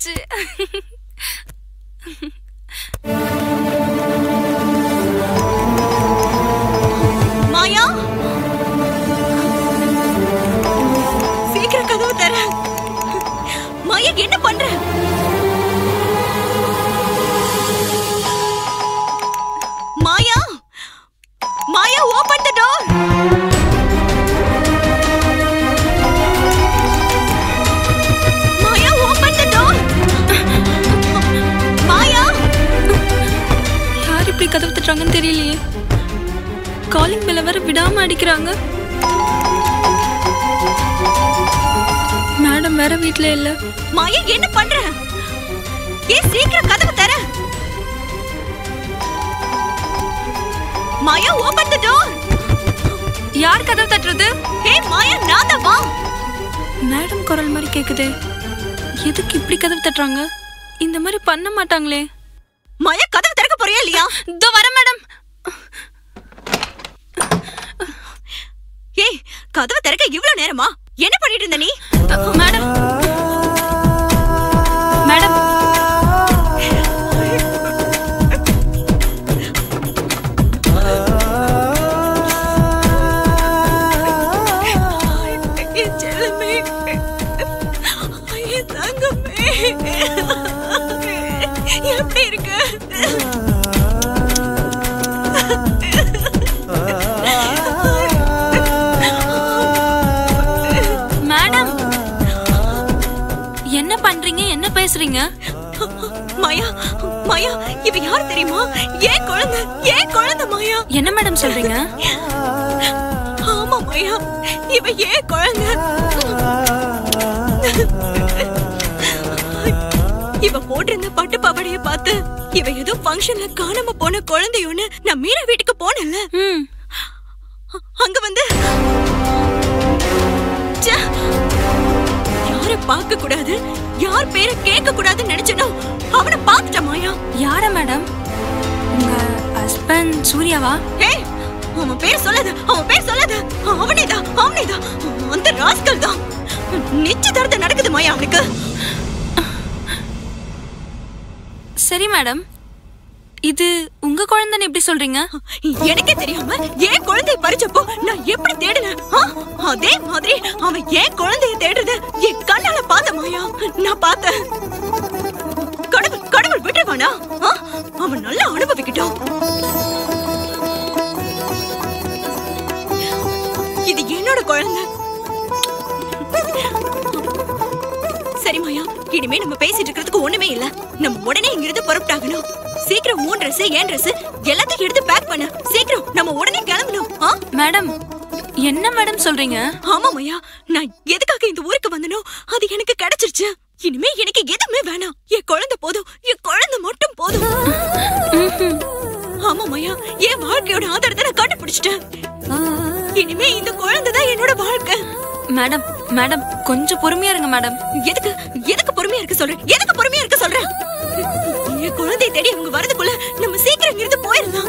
போச்சு மாயா சீக்கிரம் கதவு தர மாயா என்ன பண்ற Maya Maya open the door Maya open the door Maya யார் இப்படி கதவு தட்டுறாங்கன்னு தெரியலையே காலிங் பெல்ல வர விடாம அடிக்கிறாங்க மேடம் வேற வீட்ல இல்ல மாயா என்ன பண்ற ஏன் சீக்கிரம் கதவு தர மாயா ஓபன் த டோர் யார் கதவு தட்டுறது ஹே மாயா நான் தான் வா மேடம் குரல் மாதிரி கேக்குதே எதுக்கு இப்படி கதவு தட்டுறாங்க இந்த மாதிரி பண்ண மாட்டாங்களே மாயா கதவு திறக்க போறியா இல்லையா இதோ வர மேடம் ஏய் கதவு திறக்க இவ்ளோ நேரமா என்ன பண்ணிட்டு இருந்த நீ மேடம் மேடம் என் செல்லமே என் தங்கமே எப்படி இருக்கு மேடம் என்ன பண்றீங்க என்ன பேசுறீங்க மாயா மாயா இவ யார் தெரியுமா ஏன் குழந்தை ஏன் குழந்தை மாயா என்ன மேடம் சொல்றீங்க ஆமா மாயா இவ ஏன் குழந்தை இவ போட்டிருந்த பட்டு பாவாடைய பார்த்து இவ ஏதோ ஃபங்க்ஷன்ல காணாம போன குழந்தையோன்னு நான் மீனா வீட்டுக்கு போனேன்ல ம் அங்க வந்து ச்சே, யார பார்க்க கூடாது யார் பேரை கேட்க கூடாதுன்னு நினைச்சனோ அவனை பார்த்துட்ட மாயா யார மேடம் உங்க ஹஸ்பண்ட் சூர்யாவா ஏய் அவன் பேர் சொல்லாத அவன் பேர் சொல்லாத அவனேதான் அவனேதான் அந்த ராஸ்கல் தான் நிச்சயதார்த்தம் நடக்குது மாயா அவனுக்கு சரி மேடம் இது உங்க குழந்தைன்னு எப்படி சொல்றீங்க எனக்கே தெரியாம ஏன் குழந்தைய பறிச்சப்போ நான் எப்படி தேடினேன் ஆ? அதே மாதிரி அவன் ஏன் குழந்தைய தேடுறத என் கண்ணால பார்த்த மாயா நான் பார்த்தேன் கடவுள் கடவுள் விட்டுருவானா ஆ? அவன் நல்லா அனுபவிக்கட்டும் இது என்னோட குழந்தை சரி மாயா இனிமே நம்ம பேசிட்டு இருக்கிறதுக்கு ஒண்ணுமே இல்ல நம்ம உடனே இங்கிருந்து புறப்பட்டாகணும் சீக்கிரம் மூணு ட்ரெஸ் ஏன் ட்ரெஸ் எல்லாத்தையும் எடுத்து பேக் பண்ணு சீக்கிரம் நம்ம உடனே கிளம்பணும் ஆ மேடம் என்ன மேடம் சொல்றீங்க ஆமா மாயா நான் எதுக்காக இந்த ஊருக்கு வந்தனோ அது எனக்கு கிடைச்சிருச்சு இனிமே எனக்கு எதுவுமே வேணாம் என் குழந்தை போதும் என் குழந்தை மட்டும் போதும் ஆமா மாயா என் வாழ்க்கையோட ஆதாரத்தை நான் கண்டுபிடிச்சிட்டேன் இனிமே இந்த குழந்தை தான் என்னோட வாழ்க்கை மேடம் மேடம் கொஞ்சம் பொறுமையா இருங்க மேடம் எதுக்கு எதுக்கு பொறுமையா இருக்க சொல்றேன் எதுக்கு பொறுமையா இருக்க சொல்றேன் என் குழந்தைய தேடி அவங்க வரதுக்குள்ள நம்ம சீக்கிரம் இங்கிருந்து போயிடலாம்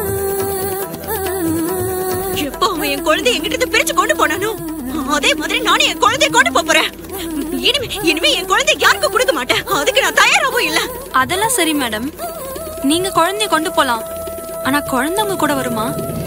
எப்போ அவன் என் குழந்தைய என்கிட்ட இருந்து பிரிச்சு கொண்டு போனானோ அதே மாதிரி நானும் என் குழந்தைய கொண்டு போப் போறேன் இனிமே இனிமே என் குழந்தை யாருக்கும் கொடுக்க மாட்டேன் அதுக்கு நான் தயாராகவும் இல்ல அதெல்லாம் சரி மேடம் நீங்க குழந்தைய கொண்டு போலாம் ஆனா குழந்தை உங்க கூட வருமா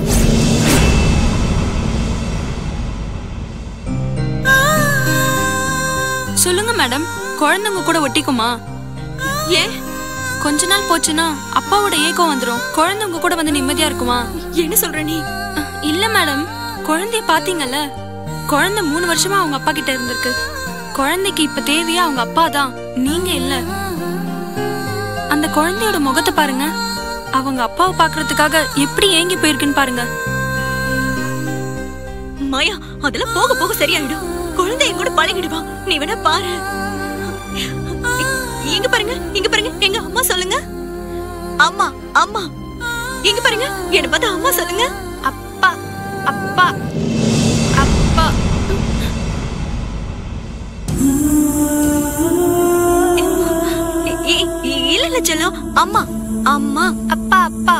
சொல்லுங்க மேடம் குழந்தை உங்க கூட ஒட்டிக்குமா ஏன் கொஞ்ச நாள் போச்சுன்னா அப்பாவோட ஏக்கம் வந்துரும் குழந்தை உங்க கூட வந்து நிம்மதியா இருக்குமா என்ன சொல்ற நீ அஹ், இல்ல மேடம் குழந்தைய பாத்தீங்கல்ல குழந்தை மூணு வருஷமா அவங்க அப்பா கிட்ட இருந்திருக்கு குழந்தைக்கு இப்ப தேவையா அவங்க அப்பா தான் நீங்க இல்ல அந்த குழந்தையோட முகத்தை பாருங்க அவங்க அப்பாவை பாக்குறதுக்காக எப்படி ஏங்கி போயிருக்குன்னு பாருங்க மாயா அதெல்லாம் போக போக சரியாயிடும் குழந்தை என் கூட பழகிடுவா நீ வேணா பாரு இங்க பாருங்க இங்க பாருங்க எங்க அம்மா சொல்லுங்க அம்மா அம்மா இங்க பாருங்க என்ன பார்த்தா அம்மா சொல்லுங்க அப்பா அப்பா அப்பா இ- இ- இ- இல்ல இல்ல செல்லம் அம்மா அம்மா அப்பா அப்பா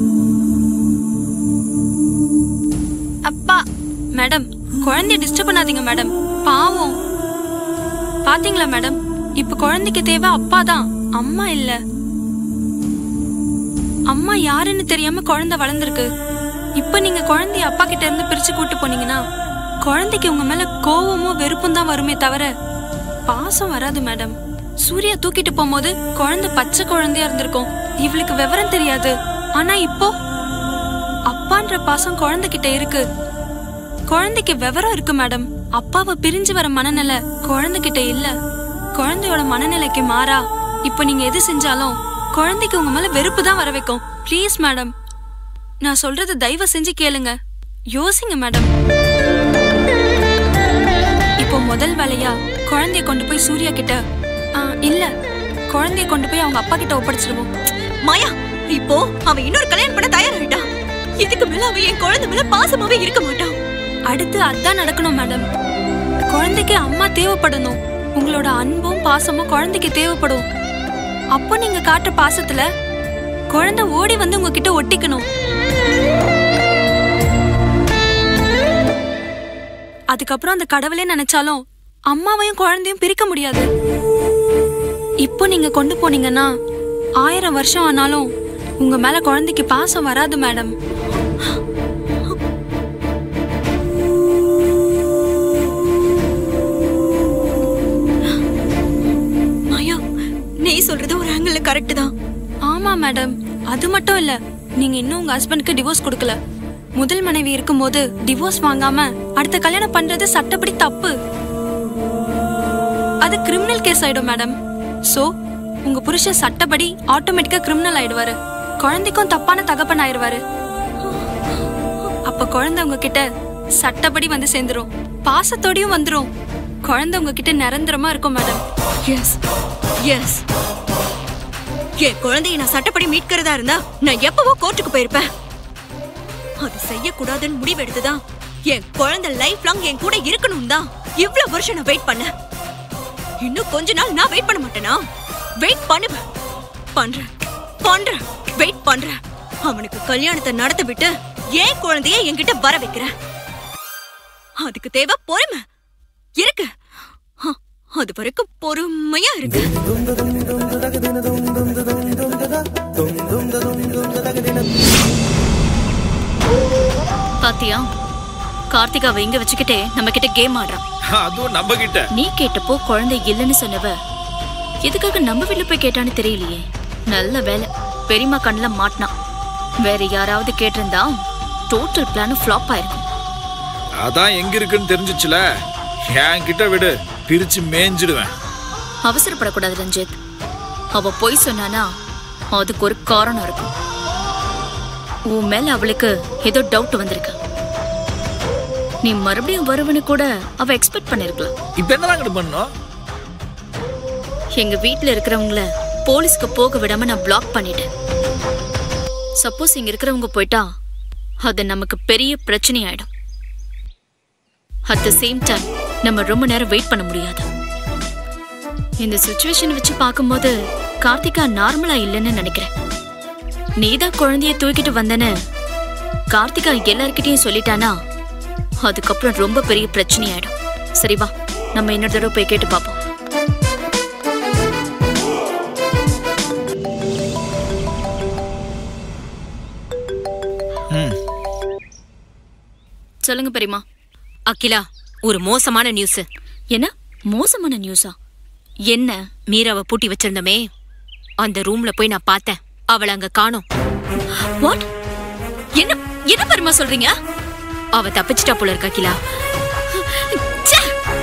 அப்பா மேடம் குழந்தைய டிஸ்டர்ப் பண்ணாதீங்க மேடம் பாவம் பாத்தீங்களா மேடம் இப்ப குழந்தைக்கு தேவை அப்பா தான் அம்மா இல்ல அம்மா யாருன்னு தெரியாம குழந்தை வளர்ந்துருக்கு இப்ப நீங்க குழந்தைய அப்பா கிட்ட இருந்து பிரிச்சு கூட்டு போனீங்கன்னா குழந்தைக்கு உங்க மேல கோவமும் வெறுப்பும் தான் வருமே தவிர பாசம் வராது மேடம் சூர்யா தூக்கிட்டு போகும்போது குழந்தை பச்சை குழந்தையா இருந்திருக்கும் இவளுக்கு விவரம் தெரியாது ஆனா இப்போ அப்பான்ற பாசம் குழந்தைகிட்ட இருக்கு குழந்தைக்கு விவரம் இருக்கு மேடம் அப்பாவை பிரிஞ்சு வர மனநிலை குழந்தைகிட்ட இல்ல குழந்தையோட மனநிலைக்கு மாறா இப்ப நீங்க எது செஞ்சாலும் குழந்தைக்கு உங்க மேல வெறுப்பு தான் வர வைக்கும் ப்ளீஸ் மேடம் நான் சொல்றது தயவு செஞ்சு கேளுங்க யோசிங்க மேடம் இப்போ முதல் வேலையா குழந்தைய கொண்டு போய் சூர்யா கிட்ட ஆ, இல்ல குழந்தைய கொண்டு போய் அவங்க அப்பா கிட்ட ஒப்படைச்சிருவோம் மாயா இப்போ அவன் இன்னொரு கல்யாணம் பண்ண தயாராயிட்டான் இதுக்கு மேல அவன் என் குழந்தை மேல பாசமாவே இருக்க மாட்டான் அடுத்து அதான் நடக்கணும் மேடம் குழந்தைக்கு அம்மா தேவைப்படணும் உங்களோட அன்பும் பாசமும் குழந்தைக்கு தேவைப்படும் அப்போ நீங்க காட்டுற பாசத்துல குழந்தை ஓடி வந்து உங்ககிட்ட ஒட்டிக்கணும் அதுக்கப்புறம் அந்த கடவுளே நினைச்சாலும் அம்மாவையும் குழந்தையும் பிரிக்க முடியாது இப்போ நீங்க கொண்டு போனீங்கன்னா ஆயிரம் வருஷம் ஆனாலும் உங்க மேல குழந்தைக்கு பாசம் வராது மேடம் மாயா நீ சொல்றது ஒரு ஆங்கிள் கரெக்ட் தான் ஆமா மேடம் அது மட்டும் இல்ல நீங்க இன்னும் உங்க ஹஸ்பண்ட்க்கு டிவோர்ஸ் கொடுக்கல முதல் மனைவி இருக்கும்போது டிவோர்ஸ் வாங்காம அடுத்த கல்யாணம் பண்றது சட்டப்படி தப்பு அது கிரிமினல் கேஸ் ஆயிடும் மேடம் சோ உங்க புருஷன் சட்டப்படி ஆட்டோமேட்டிக்கா கிரிமினல் ஆயிடுவாரு குழந்தைக்கும் தப்பான தகப்பன் ஆயிடுவாரு அப்ப குழந்தை உங்ககிட்ட சட்டப்படி வந்து சேர்ந்துரும் பாசத்தோடயும் வந்துரும் குழந்தை உங்ககிட்ட நிரந்தரமா இருக்கும் மேடம் எஸ் எஸ் என் குழந்தைய நான் சட்டப்படி மீட்கிறதா இருந்தா நான் எப்பவோ கோர்ட்டுக்கு போயிருப்பேன் அது செய்யக்கூடாதுன்னு முடிவெடுத்துதான் என் குழந்தை லைஃப் லாங் என் கூட இருக்கணும் தான் இவ்வளவு வருஷம் நான் வெயிட் பண்ணேன் இன்னும் கொஞ்ச நாள் நான் வெயிட் பண்ண மாட்டேனா வெயிட் பண்ணுவேன் பண்றேன் பண்றேன் வெயிட் பண்றேன் அவனுக்கு கல்யாணத்தை நடத்த விட்டு என் குழந்தைய என்கிட்ட வர வைக்கிறேன் அதுக்கு தேவை பொறுமை இருக்கு ஹ, அது வரைக்கும் பொறுமையா இருக்கு பாத்தியா கார்த்திகாவை இங்க வச்சுக்கிட்டே நம்ம கிட்ட கேம் ஆடுறான் அதுவும் நம்ம கிட்ட நீ கேட்டப்போ குழந்தை இல்லைன்னு சொன்னவ எதுக்காக நம்ம வீட்ல போய் கேட்டான்னு தெரியலையே நல்ல வேலை பெரியம்மா கண்ணுல மாட்டினான் வேற யாராவது கேட்டிருந்தா டோட்டல் பிளான் ஃப்ளாப் ஆயிருக்கும் அதான் எங்க இருக்குன்னு தெரிஞ்சுச்சுல என் கிட்ட விடு பிரிச்சு மேய்ஞ்சிடுவேன் அவசரப்படக்கூடாது ரஞ்சித் அவ பொய் சொன்னானா அதுக்கு ஒரு காரணம் இருக்கும் உன் மேல அவளுக்கு ஏதோ டவுட் வந்திருக்கு நீ மறுபடியும் வருவன்னு கூட அவ எக்ஸ்பெக்ட் பண்ணிருக்கலாம் இப்ப என்னதான் பண்ணும் எங்க வீட்ல இருக்கிறவங்கள போலீஸ்க்கு போக விடாம நான் பிளாக் பண்ணிட்டேன் சப்போஸ் இங்க இருக்கிறவங்க போயிட்டா அது நமக்கு பெரிய பிரச்சனை ஆயிடும் அட் த சேம் டைம் நம்ம ரொம்ப நேரம் வெயிட் பண்ண முடியாது இந்த சுச்சுவேஷன் வச்சு பார்க்கும்போது கார்த்திகா நார்மலா இல்லைன்னு நினைக்கிறேன் நீதான் குழந்தைய தூக்கிட்டு வந்தேன்னு கார்த்திகா எல்லார்கிட்டயும் சொல்லிட்டானா அதுக்கப்புறம் ரொம்ப பெரிய பிரச்சனை ஆயிடும் சரி வா நம்ம இன்னொரு தடவை போய் கேட்டு பார்ப்போம் ம் சொல்லுங்க பெரியமா அகிலா ஒரு மோசமான நியூஸ் என்ன மோசமான நியூஸா என்ன மீராவை பூட்டி வச்சிருந்தமே அந்த ரூம்ல போய் நான் பார்த்தேன் அவளை அங்க காணோம் வாட் என்ன என்ன பெரியமா சொல்றீங்க அவ தப்பிச்சிட்டா போல இருக்கா அகிலா ச்சே!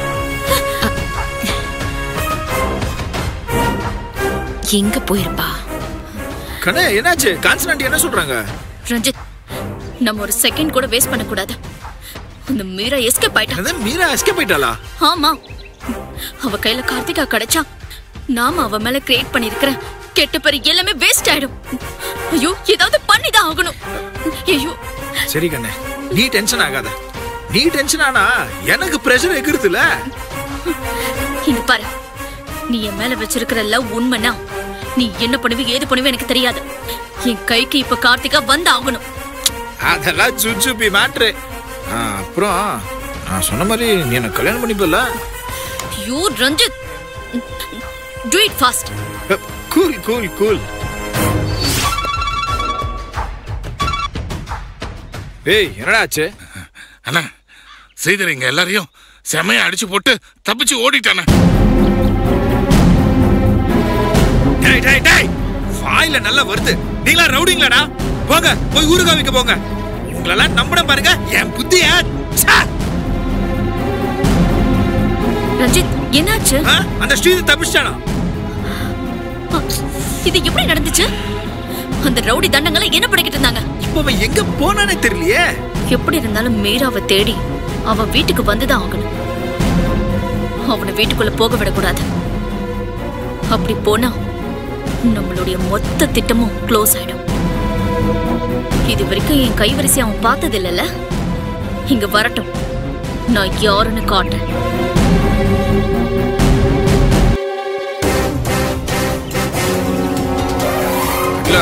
எங்க போயிருப்பா கண்ணே என்னாச்சு கான்சனண்ட் என்ன சொல்றாங்க ரஞ்சித் நம்ம ஒரு செகண்ட் கூட வேஸ்ட் பண்ணக்கூடாது அந்த மீரா எஸ்கேப் ஆயிட்டா என்னது மீரா எஸ்கேப் ஆயிட்டாளா ஆமா அவ கையில கார்த்திகா கிடைச்சா நாம அவ மேல கிரியேட் பண்ணிருக்கிற கெட்ட பேர் எல்லாமே வேஸ்ட் ஆயிடும் ஐயோ ஏதாவது பண்ணிதான் ஆகணும் ஐயோ சரி கண்ணே நீ டென்ஷன் ஆகாத நீ டென்ஷன் ஆனா எனக்கு பிரஷர் எகிருதுல இங்க பாரு நீ என் மேல வச்சிருக்கிற லவ் உண்மைனா நீ என்ன பண்ணுவி ஏது பண்ணுவி எனக்கு தெரியாது என் கைக்கு இப்ப கார்த்திகா வந்து ஆகணும் அதெல்லாம் சுச்சுப்பி மேட்ரு அப்புறம் நான் சொன்ன மாதிரி நீ என்ன கல்யாணம் பண்ணிப்பல ஐயோ Ranjith do it fast cool cool cool ஏய் என்னடா ஆச்சு அண்ணா ஸ்ரீதர் இங்க எல்லாரையும் செமையா அடிச்சு போட்டு தப்பிச்சு ஓடிட்டானே டேய் டேய் டேய் வாயில நல்லா வருது நீங்களா ரவுடிங்களாடா போங்க போய் ஊருகா வைக்க போங்க உங்களெல்லாம் நம்பின பாருங்க என் புத்திய ச்சே! ரஞ்சித் என்னாச்சு ஆ? அந்த ஸ்ரீதர் தப்பிச்சிட்டானா அ, இது எப்படி நடந்துச்சு அந்த ரவுடி தண்டங்களை என்ன பண்ணிக்கிட்டு இருந்தாங்க இப்போ அவன் எங்க போனானே தெரியலையே எப்படி இருந்தாலும் மீராவை தேடி அவன் வீட்டுக்கு வந்துதான் ஆகணும் அவனை வீட்டுக்குள்ள போக விடக்கூடாது அப்படி போனா நம்மளுடைய மொத்த திட்டமும் க்ளோஸ் ஆயிடும் இது வரைக்கும் என் கைவரிசை அவன் பார்த்தது இல்லைல்ல இங்க வரட்டும் நான் யாருன்னு காட்டுறேன் இல்ல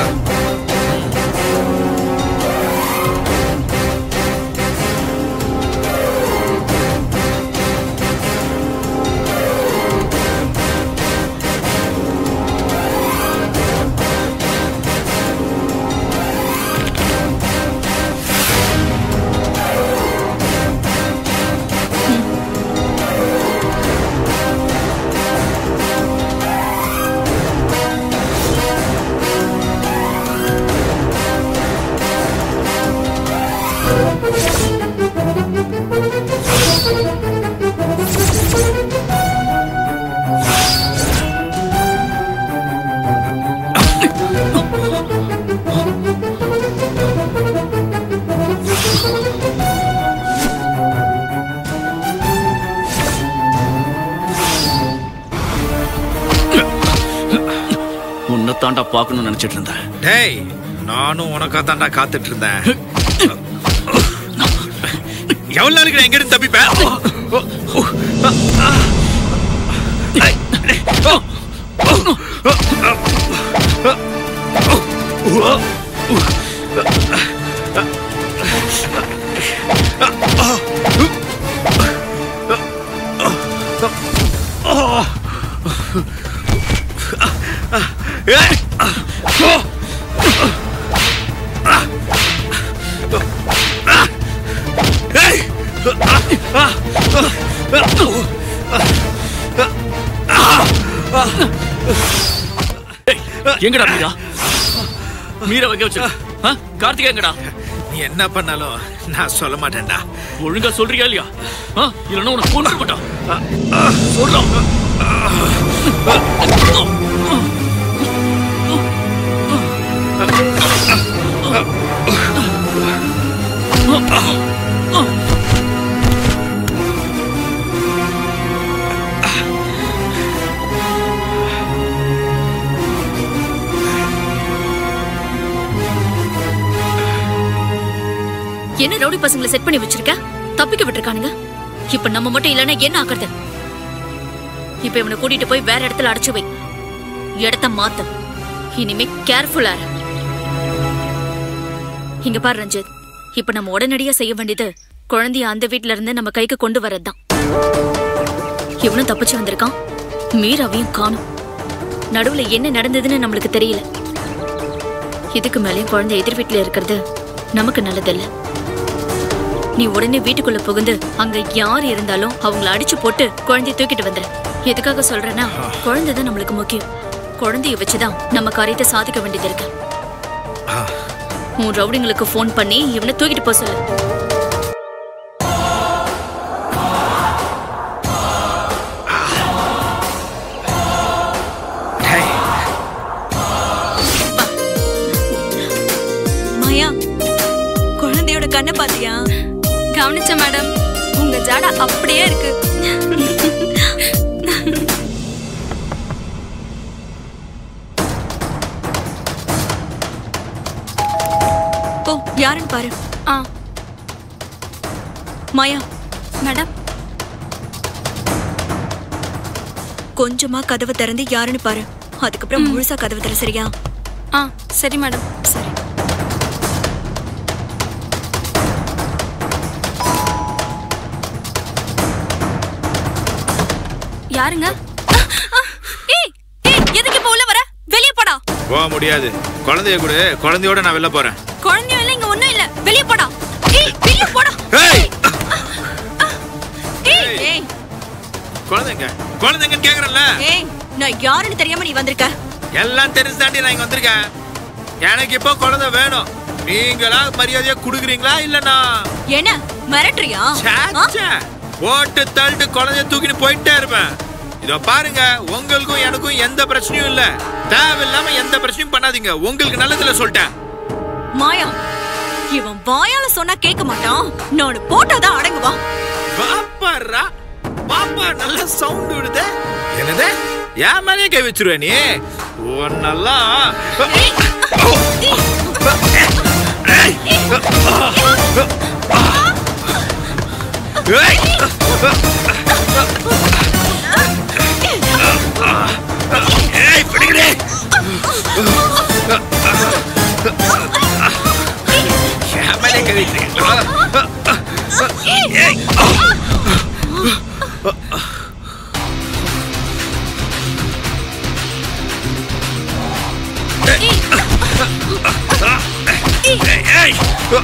உன்னை தாண்டா பார்க்கணும்னு நினைச்சிட்டு இருந்தேன் டேய் நானும் உனக்கா தாண்டா காத்துட்டு இருந்தேன் எவ்வளவு நாளைக்கு நான் எங்க இருந்து தப்பிப்பேன் எங்கடா மீரா மீரா வைக்க வச்சு கார்த்திகா எங்கடா நீ என்ன பண்ணாலும் நான் சொல்ல மாட்டேன்டா ஒழுங்கா சொல்றியா இல்லையா ஆ, இல்லைன்னா உனக்கு கொண்டு மாட்டான் சொல்றோம் என்ன ரவுடி பசங்களை செட் பண்ணி வச்சிருக்க தப்பிக்க விட்டுருக்கானுங்க இப்ப நம்ம மட்டும் இல்லைன்னா என்ன ஆக்குறது இப்ப இவனை கூட்டிட்டு போய் வேற இடத்துல அடைச்சு வை இடத்த மாத்து இனிமே கேர்ஃபுல்லா இரு இங்க பாரு ரஞ்சித் இப்ப நம்ம உடனடியா செய்ய வேண்டியது குழந்தைய அந்த வீட்ல இருந்து நம்ம கைக்கு கொண்டு வரதுதான் இவனும் தப்பிச்சு வந்திருக்கான் மீராவையும் காணும் நடுவுல என்ன நடந்ததுன்னு நம்மளுக்கு தெரியல இதுக்கு மேலேயும் குழந்தை எதிர் வீட்டுல இருக்கிறது நமக்கு நல்லதில்ல நீ உடனே வீட்டுக்குள்ள புகுந்து அங்க யார் இருந்தாலும் அவங்கள அடிச்சு போட்டு குழந்தைய தூக்கிட்டு வந்துரு எதுக்காக சொல்றேன்னா குழந்தை தான் நம்மளுக்கு முக்கியம் குழந்தைய வச்சுதான் நம்ம காரியத்தை சாதிக்க வேண்டியது இருக்கு உன் ரவுடிங்களுக்கு ஃபோன் பண்ணி இவனை தூக்கிட்டு போக சொல்லு டேய் மாயா குழந்தையோட கண்ணை பாத்தியா கவனிச்ச மேடம் உங்க ஜாடா அப்படியே இருக்கு போ யாருன்னு பாரு ஆ மாயா மேடம் கொஞ்சமா கதவை திறந்து யாருன்னு பாரு அதுக்கப்புறம் முழுசா கதவை திற சரியா ஆ சரி மேடம் சரி யாருங்க ஆ, ஆ, ஏய் போக முடியாது குழந்தைய கொடு குழந்தையோட நான் வெளில போறேன் குழந்தையும் இல்ல இங்க ஒண்ணும் இல்ல வெளிய போடா ஏய் வெளிய போடா ஏய் ஏய் குழந்தைங்க குழந்தைங்கன்னு கேக்குறேன்ல ஏய் நான் யாருன்னு தெரியாம நீ வந்திருக்க எல்லாம் தெரிஞ்சு தாண்டி நான் இங்க வந்திருக்கேன் எனக்கு இப்போ குழந்தை வேணும் நீங்களா மரியாதையா குடுக்குறீங்களா இல்லனா என்ன மிரட்டுறியா ஆ? போட்டு தள்ளிட்டு குழந்தைய தூக்கிட்டு போயிட்டே இருப்பேன் இதோ பாருங்க உங்களுக்கும் எனக்கும் எந்த பிரச்சனையும் இல்ல தேவையில்லாம எந்த பிரச்சனையும் பண்ணாதீங்க உங்களுக்கு நல்லதுல சொல்லிட்டேன் மாயா இவன் வாயால சொன்னா கேட்க மாட்டான் நான் போட்டாதான் அடங்குவான் பாப்பாரா பாப்பா நல்ல சவுண்ட் விடுதே என்னது என் மேலேயே கை வச்சிருவே நீ உன்னெல்லாம் ஏய்! ஏய், பிடிக்கிறே! என் மேலேயே கை வைக்கிறீங்களா? ஏய்! ஏய், ஏய்!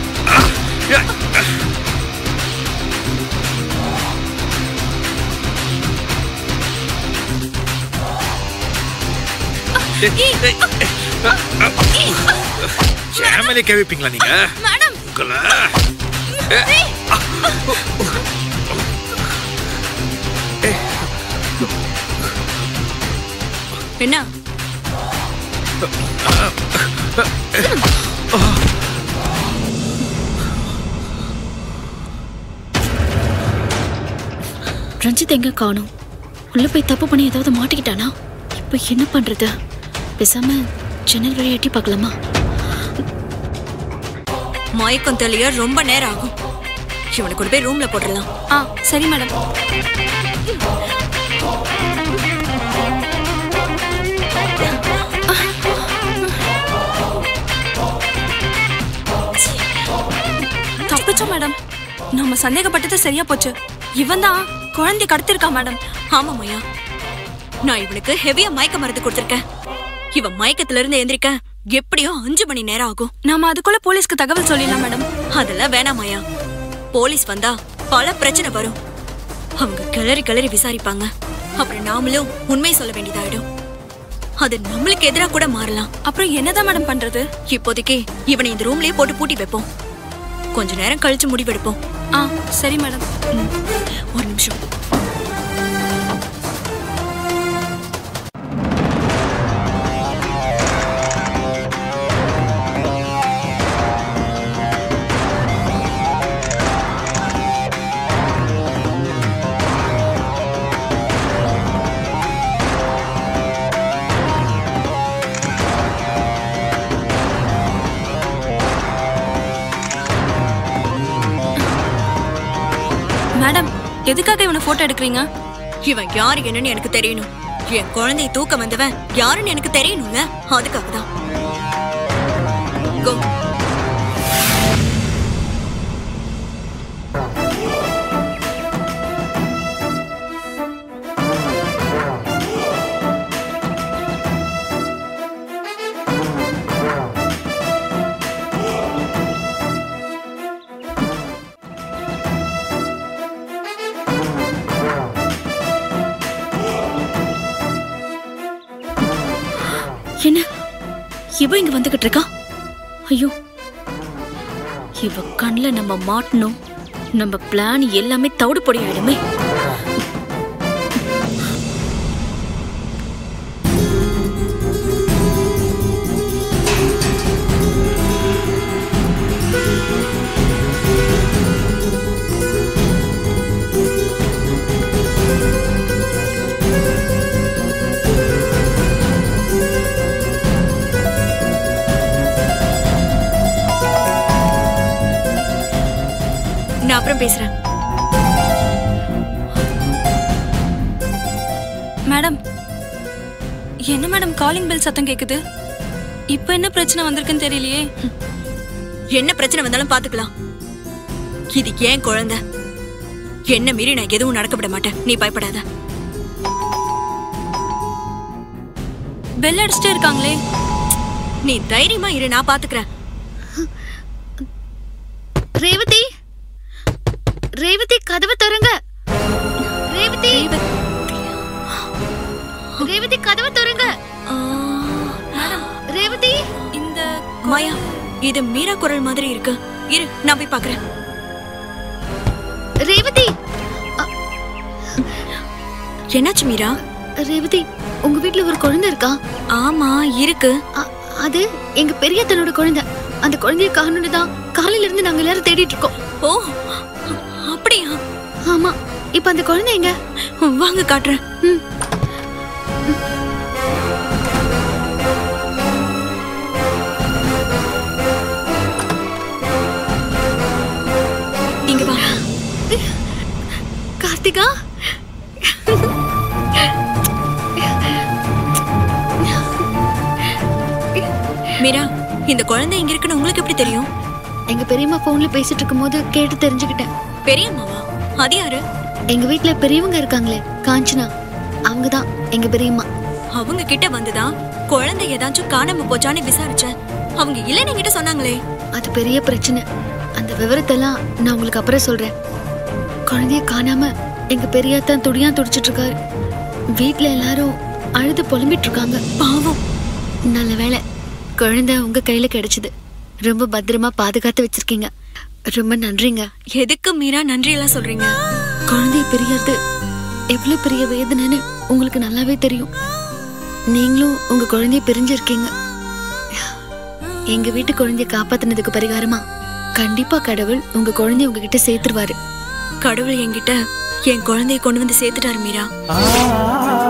சேமலே கேவிப்பீங்களா நீங்க மேடம் உங்களை என்ன ரஞ்சித் எங்க காணோம் உள்ள போய் தப்பு பண்ணி ஏதாவது மாட்டிக்கிட்டானா இப்போ என்ன பண்றது பேசாம ஜன்னல் வழியா எட்டி பார்க்கலாமா மயக்கம் தெளிய ரொம்ப நேரம் ஆகும் இவனை கொண்டு போய் ரூம்ல போட்டுடலாம் ஆ சரி மேடம் தப்பிச்சோம் மேடம் நம்ம சந்தேகப்பட்டது சரியா போச்சு இவன் தான் குழந்தை கடத்திருக்கான் மேடம் ஆமா மாயா நான் இவனுக்கு ஹெவியா மயக்க மருந்து கொடுத்திருக்கேன் இவன் மயக்கத்துல இருந்து எந்திரிக்க எப்படியும் அஞ்சு மணி நேரம் ஆகும் நாம அதுக்குள்ள போலீஸ்க்கு தகவல் சொல்லிடலாம் மேடம் அதெல்லாம் வேணாம் மாயா போலீஸ் வந்தா பல பிரச்சனை வரும் அவங்க கிளறி கிளறி விசாரிப்பாங்க அப்புறம் நாமளும் உண்மை சொல்ல வேண்டியதாயிடும் அது நம்மளுக்கு எதிரா கூட மாறலாம் அப்புறம் என்னதான் மேடம் பண்றது இப்போதைக்கு இவனை இந்த ரூம்லயே போட்டு பூட்டி வைப்போம் கொஞ்ச நேரம் கழிச்சு முடிவெடுப்போம் ஆ சரி மேடம் ம், ஒரு நிமிஷம் மேடம் எதுக்காக இவனை போட்டோ எடுக்கிறீங்க இவன் யாரு என்னன்னு எனக்கு தெரியணும் என் குழந்தைய தூக்க வந்தவன் யாருன்னு எனக்கு தெரியணும்ல அதுக்காக தான் Go. என்ன இவ இங்க வந்துகிட்டு இருக்கா ஐயோ இவ கண்ணுல நம்ம மாட்டணும் நம்ம பிளான் எல்லாமே தவிடு பொடி ஆயிடுமே நான் அப்புறம் பேசுறேன் மேடம் என்ன மேடம் காலிங் பெல் சத்தம் கேக்குது இப்போ என்ன பிரச்சனை வந்திருக்குன்னு தெரியலையே என்ன பிரச்சனை வந்தாலும் பாத்துக்கலாம் இது ஏன் குழந்தை என்ன மீறி நான் எதுவும் நடக்க விட மாட்டேன் நீ பயப்படாத பெல் அடிச்சுட்டே இருக்காங்களே நீ தைரியமா இரு நான் பாத்துக்கிறேன் ரேவதி ரேவதி கதவை திறங்க ரேவதி ரேவதி கதவை திறங்க ரேவதி இந்த மாயா இது மீரா குரல் மாதிரி இருக்கு இரு நான் போய் பாக்குறேன் ரேவதி என்னாச்சு மீரா ரேவதி உங்க வீட்ல ஒரு குழந்தை இருக்கா ஆமா இருக்கு அ- அது எங்க பெரியத்தனோட குழந்தை அந்த குழந்தைய காணணும் தான் காலையில இருந்து நாங்க எல்லாரும் தேடிட்டு இருக்கோம் ஓ அப்படியா ஆமா இப்ப அந்த குழந்தை எங்க வாங்க காட்டுறேன் ம். இங்க வா கார்த்திகா மீரா இந்த குழந்தை இங்க இருக்குன்னு உங்களுக்கு எப்படி தெரியும் எங்க பெரியம்மா போன்ல பேசிட்டு இருக்கும்போது கேட்டு தெரிஞ்சுக்கிட்டேன் பெரியம்மாவா அது யாரு எங்க வீட்ல பெரியவங்க இருக்காங்களே காஞ்சனா அவங்கதான் எங்க பெரியம்மா அவங்க கிட்ட வந்துதான் குழந்தை ஏதாச்சும் காணாம போச்சான்னு விசாரிச்சேன் அவங்க இல்லைன்னு என்கிட்ட சொன்னாங்களே அது பெரிய பிரச்சனை அந்த விவரத்தெல்லாம் நான் உங்களுக்கு அப்புறம் சொல்றேன் குழந்தைய காணாம எங்க பெரியாத்தான் துடியா துடிச்சிட்டு இருக்காரு வீட்ல எல்லாரும் அழுது புலம்பிட்டு இருக்காங்க பாவம் நல்ல வேளை குழந்தை உங்க கையில கிடைச்சது ரொம்ப பத்திரமா பாதுகாத்து வச்சிருக்கீங்க ரொம்ப நன்றிங்க எதுக்கு மீரா நன்றி எல்லாம் சொல்றீங்க குழந்தைய பிரியறது எவ்வளவு பெரிய வேதனைன்னு உங்களுக்கு நல்லாவே தெரியும் நீங்களும் உங்க குழந்தைய பிரிஞ்சிருக்கீங்க எங்க வீட்டு குழந்தைய காப்பாத்துனதுக்கு பரிகாரமா கண்டிப்பா கடவுள் உங்க குழந்தைய உங்ககிட்ட சேர்த்துருவாரு கடவுள் என்கிட்ட என் குழந்தைய கொண்டு வந்து சேர்த்துட்டாரு மீரா